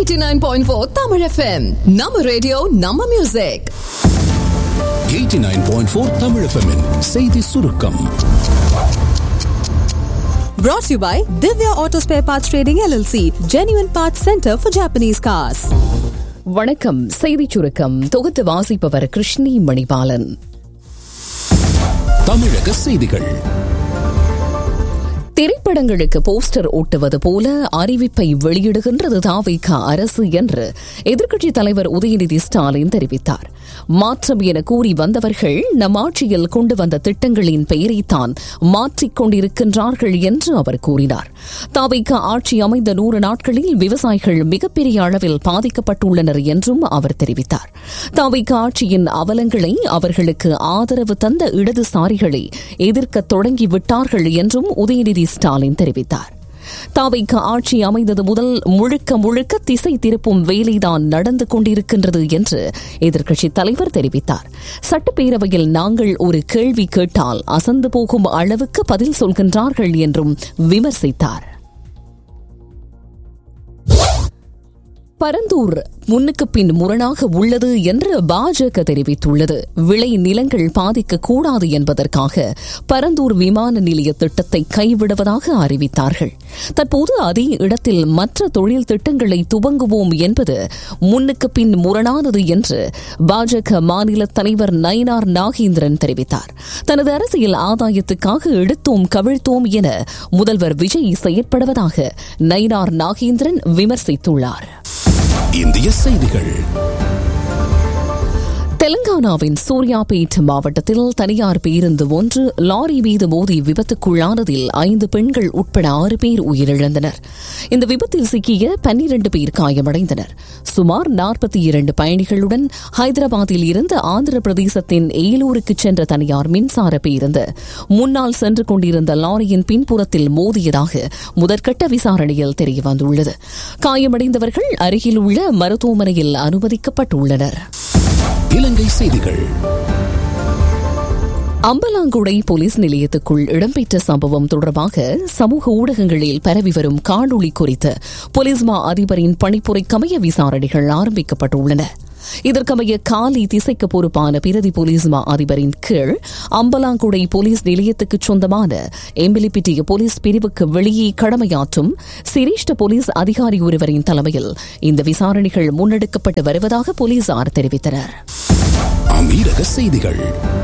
89.4 Tamil FM நம்ம radio நம்ம music 89.4 Tamil FM -இன் செய்தி சுருக்கம் Brought to you by Divya Auto Spare Parts Trading LLC, Genuine Parts Center for Japanese Cars. வணக்கம் செய்திச் சுருக்கம் தொகுத்து வாசிப்பவர் கிருஷ்ணி மணிபாலன் தமிழக செய்திகள் திரைப்படங்களுக்கு போஸ்டர் ஒட்டுவது போல அறிவிப்பை வெளியிடுகின்றது தாவிக அரசு என்று எதிர்க்கட்சித் தலைவர் உதயநிதி ஸ்டாலின் தெரிவித்தார் மாற்றம் என கூறி வந்தவர்கள் நம் ஆட்சியில் கொண்டு வந்த திட்டங்களின் பெயரைத்தான் மாற்றிக் கொண்டிருக்கின்றார்கள் என்று அவர் கூறினார் தாவிக ஆட்சி அமைந்த நூறு நாட்களில் விவசாயிகள் மிகப்பெரிய அளவில் பாதிக்கப்பட்டுள்ளனர் என்றும் அவர் தெரிவித்தார் தாவிக ஆட்சியின் அவலங்களை அவர்களுக்கு ஆதரவு தந்த இடதுசாரிகளை எதிர்க்க தொடங்கிவிட்டார்கள் என்றும் உதயநிதி ஸ்டாலின் தெரிவித்தார் தாவைக்க ஆட்சி அமைந்தது முதல் முழுக்க முழுக்க திசை திருப்பும் வேலைதான் நடந்து கொண்டிருக்கின்றது என்று எதிர்க்கட்சித் தலைவர் தெரிவித்தார் சட்டப்பேரவையில் நாங்கள் ஒரு கேள்வி கேட்டால் அசந்து போகும் அளவுக்கு பதில் சொல்கின்றார்கள் என்றும் விமர்சித்தார் பரந்தூர் முன்னுக்கு பின் முரணாக உள்ளது என்று பாஜக தெரிவித்துள்ளது விளை நிலங்கள் பாதிக்கக்கூடாது என்பதற்காக பரந்தூர் விமான நிலைய திட்டத்தை கைவிடுவதாக அறிவித்தார்கள் தற்போது அதே இடத்தில் மற்ற தொழில் திட்டங்களை துவங்குவோம் என்பது முன்னுக்கு பின் முரணானது என்று பாஜக மாநில தலைவர் நயினார் நாகேந்திரன் தெரிவித்தார் தனது அரசியல் ஆதாயத்துக்காக எடுத்தோம் கவிழ்த்தோம் என முதல்வர் விஜய் செயற்படுவதாக நயினார் நாகேந்திரன் விமர்சித்துள்ளார் இந்திய செய்திகள் தெலங்கானாவின் சூர்யாபேட் மாவட்டத்தில் தனியார் பேருந்து ஒன்று லாரி மீது மோதி விபத்துக்குள்ளானதில் ஐந்து பெண்கள் உட்பட ஆறு பேர் உயிரிழந்தனர் இந்த விபத்தில் சிக்கிய பன்னிரண்டு பேர் காயமடைந்தனர் சுமார் நாற்பத்தி இரண்டு பயணிகளுடன் ஹைதராபாத்தில் இருந்து ஆந்திர பிரதேசத்தின் ஏலூருக்கு சென்ற தனியார் மின்சார பேருந்து முன்னால் சென்று கொண்டிருந்த லாரியின் பின்புறத்தில் மோதியதாக முதற்கட்ட விசாரணையில் தெரியவந்துள்ளது காயமடைந்தவர்கள் அருகில் உள்ள மருத்துவமனையில் அனுமதிக்கப்பட்டுள்ளனர் இலங்கை செய்திகள் அம்பலாங்குடை போலீஸ் நிலையத்துக்குள் இடம்பெற்ற சம்பவம் தொடர்பாக சமூக ஊடகங்களில் பரவி வரும் காணொளி குறித்து போலீஸ் மா அதிபரின் பணிப்புரைக்கமைய விசாரணைகள் ஆரம்பிக்கப்பட்டுள்ளன இதற்கமைய காலி திசைக்கு பொறுப்பான பிரதி போலீஸ் மா அதிபரின் கீழ் அம்பலாங்குடை போலீஸ் நிலையத்துக்கு சொந்தமான எம்பிலிப்பிட்டிய போலீஸ் பிரிவுக்கு வெளியே கடமையாற்றும் சிரேஷ்ட போலீஸ் அதிகாரி ஒருவரின் தலைமையில் இந்த விசாரணைகள் முன்னெடுக்கப்பட்டு வருவதாக போலீசார் தெரிவித்தனர் அமீரக செய்திகள்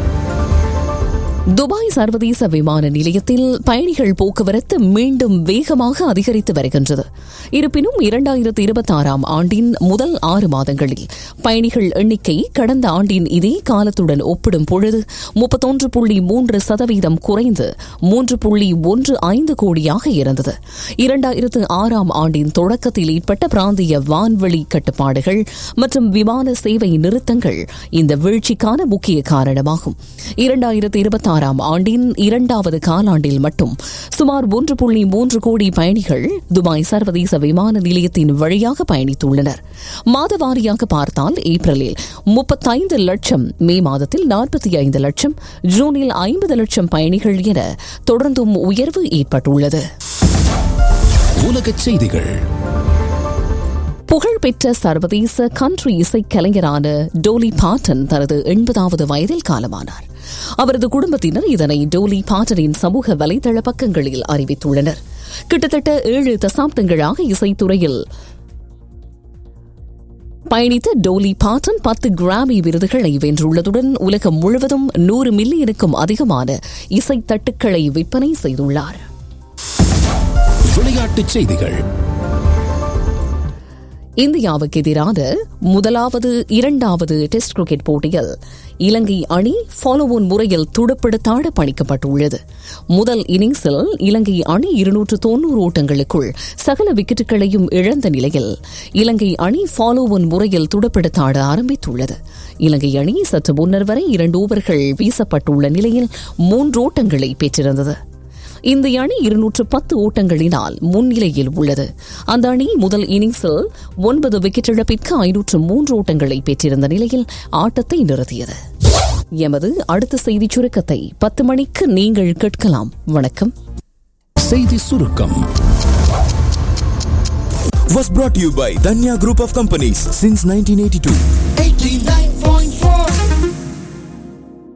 துபாய் சர்வதேச விமான நிலையத்தில் பயணிகள் போக்குவரத்து மீண்டும் வேகமாக அதிகரித்து வருகின்றது இருப்பினும் இரண்டாயிரத்து இருபத்தி ஆறாம் ஆண்டின் முதல் ஆறு மாதங்களில் பயணிகள் எண்ணிக்கை கடந்த ஆண்டின் இதே காலத்துடன் ஒப்பிடும் பொழுது முப்பத்தொன்று புள்ளி மூன்று சதவீதம் குறைந்து மூன்று புள்ளி ஒன்று ஐந்து கோடியாக இருந்தது இரண்டாயிரத்து ஆறாம் ஆண்டின் தொடக்கத்தில் ஏற்பட்ட பிராந்திய வான்வெளி கட்டுப்பாடுகள் மற்றும் விமான சேவை நிறுத்தங்கள் இந்த வீழ்ச்சிக்கான முக்கிய காரணமாகும் இரண்டாயிரத்து இருபத்தி ஆறாம் ஆண்டின் இரண்டாவது காலாண்டில் மட்டும் சுமார் ஒன்று புள்ளி மூன்று கோடி பயணிகள் துபாய் சர்வதேச விமான நிலையத்தின் வழியாக பயணித்துள்ளனர் மாதவாரியாக பார்த்தால் ஏப்ரலில் முப்பத்தைந்து லட்சம் மே மாதத்தில் நாற்பத்தி ஐந்து லட்சம் ஜூனில் ஐம்பது லட்சம் பயணிகள் என தொடர்ந்தும் உயர்வு ஏற்பட்டுள்ளது உலகச் செய்திகள் புகழ்பெற்ற சர்வதேச கண்ட்ரி இசைக்கலைஞரான டோலி பாட்டன் தனது எண்பதாவது வயதில் காலமானார் அவரது குடும்பத்தினர் இதனை டோலி பாட்டனின் சமூக வலைதள பக்கங்களில் அறிவித்துள்ளனர் கிட்டத்தட்ட ஏழு தசாப்தங்களாக இசைத்துறையில் பயணித்த டோலி பாட்டன் பத்து கிராமி விருதுகளை வென்றுள்ளதுடன் உலகம் முழுவதும் நூறு மில்லியனுக்கும் அதிகமான இசை தட்டுக்களை விற்பனை செய்துள்ளார் விளையாட்டுச் செய்திகள் இந்தியாவுக்கு எதிரான முதலாவது இரண்டாவது டெஸ்ட் கிரிக்கெட் போட்டியில் இலங்கை அணி ஃபாலோவோன் முறையில் துடுப்படுத்தாட பணிக்கப்பட்டுள்ளது முதல் இன்னிங்ஸில் இலங்கை அணி இருநூற்று தொன்னூறு ஓட்டங்களுக்குள் சகல விக்கெட்டுகளையும் இழந்த நிலையில் இலங்கை அணி ஃபாலோவோன் முறையில் துடுப்படுத்தாட ஆரம்பித்துள்ளது இலங்கை அணி சற்று முன்னர் வரை இரண்டு ஓவர்கள் வீசப்பட்டுள்ள நிலையில் மூன்று ஓட்டங்களை பெற்றிருந்தது இந்திய அணி இருநூற்று பத்து ஓட்டங்களினால் முன்னிலையில் உள்ளது அந்த அணி முதல் இன்னிங்ஸில் ஒன்பது விக்கெட் இழப்பிற்கு ஐநூற்று மூன்று ஓட்டங்களை பெற்றிருந்த நிலையில் ஆட்டத்தை நிறுத்தியது எமது அடுத்த செய்திச் சுருக்கத்தை பத்து மணிக்கு நீங்கள் கேட்கலாம் வணக்கம் செய்தி சுருக்கம் was brought to you by Danya Group of Companies since 1982. 89